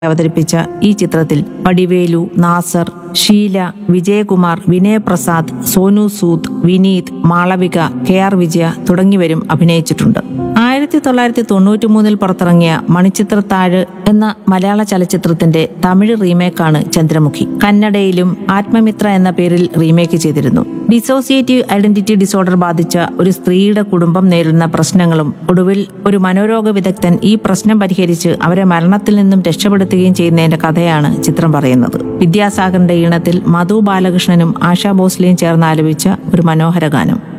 അവതരിപ്പിച്ച ഈ ചിത്രത്തിൽ വടിവേലു നാസർ ഷീല വിജയകുമാർ വിനയപ്രസാദ് സോനു സൂദ് വിനീത് മാളവിക കെ ആർ വിജയ തുടങ്ങിയവരും അഭിനയിച്ചിട്ടുണ്ട് ആയിരത്തി തൊള്ളായിരത്തി തൊണ്ണൂറ്റി മൂന്നിൽ പുറത്തിറങ്ങിയ മണിച്ചിത്രത്താഴ് എന്ന മലയാള ചലച്ചിത്രത്തിന്റെ തമിഴ് റീമേക്കാണ് ചന്ദ്രമുഖി കന്നഡയിലും ആത്മമിത്ര എന്ന പേരിൽ റീമേക്ക് ചെയ്തിരുന്നു ഡിസോസിയേറ്റീവ് ഐഡന്റിറ്റി ഡിസോർഡർ ബാധിച്ച ഒരു സ്ത്രീയുടെ കുടുംബം നേരിടുന്ന പ്രശ്നങ്ങളും ഒടുവിൽ ഒരു മനോരോഗ വിദഗ്ധൻ ഈ പ്രശ്നം പരിഹരിച്ച് അവരെ മരണത്തിൽ നിന്നും രക്ഷപ്പെടുത്തുകയും ചെയ്യുന്നതിന്റെ കഥയാണ് ചിത്രം പറയുന്നത് വിദ്യാസാഗറിന്റെ ഈണത്തിൽ മധു ബാലകൃഷ്ണനും ആശാ ഭോസ്ലെയും ചേർന്ന് ആലപിച്ച ഒരു മനോഹര ഗാനം